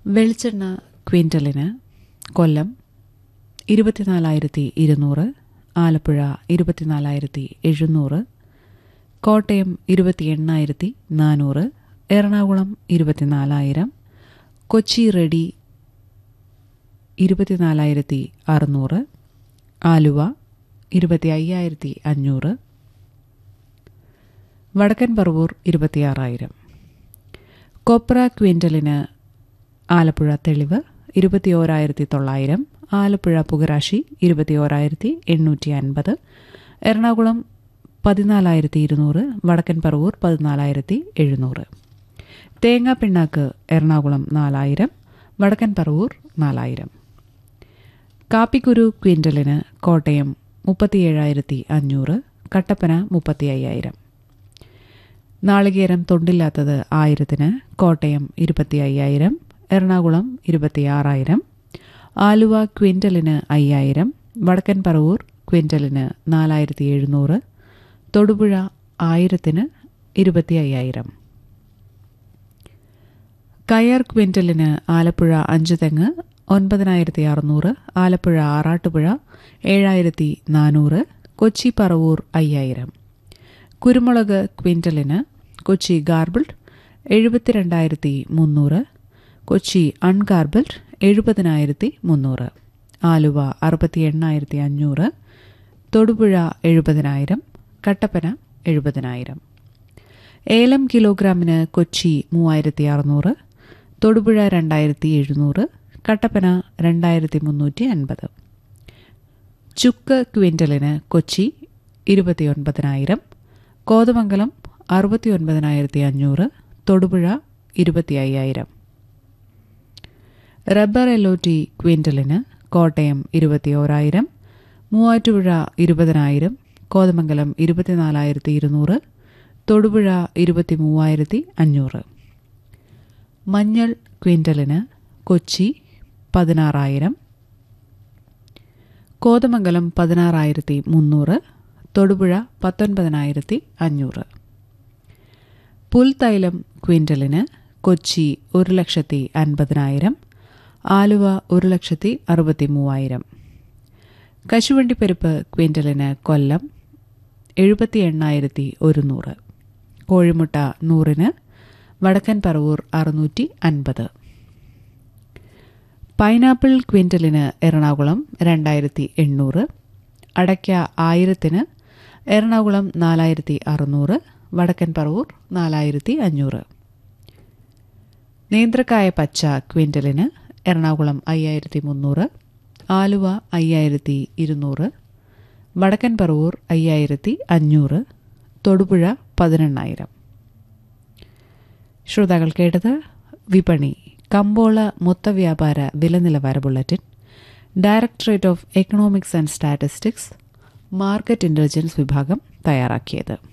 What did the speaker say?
വെളിച്ചെണ്ണ ക്വിൻ്റലിന് കൊല്ലം ഇരുപത്തിനാലായിരത്തി ഇരുന്നൂറ് ആലപ്പുഴ ഇരുപത്തിനാലായിരത്തി എഴുന്നൂറ് കോട്ടയം ഇരുപത്തി എണ്ണായിരത്തി നാനൂറ് എറണാകുളം ഇരുപത്തിനാലായിരം കൊച്ചി റെഡി ഇരുപത്തിനാലായിരത്തി അറുന്നൂറ് ആലുവ ഇരുപത്തി അയ്യായിരത്തി അഞ്ഞൂറ് വടക്കൻ പറവൂർ ഇരുപത്തിയാറായിരം കൊപ്ര ക്വിൻ്റലിന് ആലപ്പുഴ തെളിവ് ഇരുപത്തിയോരായിരത്തി തൊള്ളായിരം ആലപ്പുഴ പുകരാശി ഇരുപത്തിയോരായിരത്തി എണ്ണൂറ്റി അൻപത് എറണാകുളം പതിനാലായിരത്തി ഇരുന്നൂറ് വടക്കൻ പറവൂർ പതിനാലായിരത്തി എഴുന്നൂറ് തേങ്ങാ പിണ്ണാക്ക് എറണാകുളം നാലായിരം വടക്കൻ പറവൂർ നാലായിരം കാപ്പിക്കുരു ക്വിൻ്റലിന് കോട്ടയം മുപ്പത്തിയേഴായിരത്തി അഞ്ഞൂറ് കട്ടപ്പന മുപ്പത്തി അയ്യായിരം നാളികേരം തൊണ്ടില്ലാത്തത് ആയിരത്തിന് കോട്ടയം ഇരുപത്തി അയ്യായിരം എറണാകുളം ഇരുപത്തിയാറായിരം ആലുവ ക്വിൻ്റലിന് അയ്യായിരം വടക്കൻ പറവൂർ ക്വിൻ്റലിന് നാലായിരത്തി എഴുന്നൂറ് തൊടുപുഴ ആയിരത്തിന് ഇരുപത്തി അയ്യായിരം കയർ ക്വിൻ്റലിന് ആലപ്പുഴ അഞ്ച് തെങ്ങ് ഒൻപതിനായിരത്തി അറുന്നൂറ് ആലപ്പുഴ ആറാട്ടുപുഴ ഏഴായിരത്തി നാനൂറ് കൊച്ചി പറവൂർ അയ്യായിരം കുരുമുളക് ക്വിൻ്റലിന് കൊച്ചി ഗാർബിൾഡ് എഴുപത്തിരണ്ടായിരത്തി മുന്നൂറ് കൊച്ചി അൺഗാർബിൾഡ് എഴുപതിനായിരത്തി മുന്നൂറ് ആലുവ അറുപത്തി എണ്ണായിരത്തി അഞ്ഞൂറ് തൊടുപുഴ എഴുപതിനായിരം കട്ടപ്പന എഴുപതിനായിരം ഏലം കിലോഗ്രാമിന് കൊച്ചി മൂവായിരത്തി അറുന്നൂറ് തൊടുപുഴ രണ്ടായിരത്തി എഴുന്നൂറ് കട്ടപ്പന രണ്ടായിരത്തി മുന്നൂറ്റി അൻപത് ചുക്ക് ക്വിൻ്റലിന് കൊച്ചി ഇരുപത്തിയൊൻപതിനായിരം കോതമംഗലം അറുപത്തി ഒൻപതിനായിരത്തി അഞ്ഞൂറ് തൊടുപുഴ ഇരുപത്തി അയ്യായിരം റബ്ബർ എല്ലോറ്റി ക്വിൻ്റലിന് കോട്ടയം ഇരുപത്തിയോരായിരം മൂവാറ്റുപുഴ ഇരുപതിനായിരം കോതമംഗലം ഇരുപത്തിനാലായിരത്തി ഇരുന്നൂറ് തൊടുപുഴ ഇരുപത്തി മൂവായിരത്തി അഞ്ഞൂറ് മഞ്ഞൾ ക്വിൻ്റലിന് കൊച്ചി പതിനാറായിരം കോതമംഗലം പതിനാറായിരത്തി മുന്നൂറ് തൊടുപുഴ പത്തൊൻപതിനായിരത്തി അഞ്ഞൂറ് പുൽത്തൈലം ക്വിൻ്റലിന് കൊച്ചി ഒരു ലക്ഷത്തി അൻപതിനായിരം ആലുവ ഒരു ലക്ഷത്തി അറുപത്തി മൂവായിരം കശുവണ്ടിപ്പരിപ്പ് ക്വിൻ്റലിന് കൊല്ലം എഴുപത്തി എണ്ണായിരത്തി ഒരുന്നൂറ് കോഴിമുട്ട നൂറിന് വടക്കൻ പറവൂർ അറുന്നൂറ്റി അൻപത് പൈനാപ്പിൾ ക്വിൻ്റലിന് എറണാകുളം രണ്ടായിരത്തി എണ്ണൂറ് അടയ്ക്ക ആയിരത്തിന് എറണാകുളം നാലായിരത്തി അറുന്നൂറ് വടക്കൻ പറവൂർ നാലായിരത്തി അഞ്ഞൂറ് നേന്ത്രക്കായ പച്ച ക്വിൻ്റലിന് എറണാകുളം അയ്യായിരത്തി മുന്നൂറ് ആലുവ അയ്യായിരത്തി ഇരുന്നൂറ് വടക്കൻ പറവൂർ അയ്യായിരത്തി അഞ്ഞൂറ് തൊടുപുഴ പതിനെണ്ണായിരം ശ്രോതാക്കൾ കേട്ടത് വിപണി കമ്പോള മൊത്തവ്യാപാര വില നിലവാര bulletin directorate of economics and statistics market intelligence വിഭാഗം തയ്യാറാക്കിയത്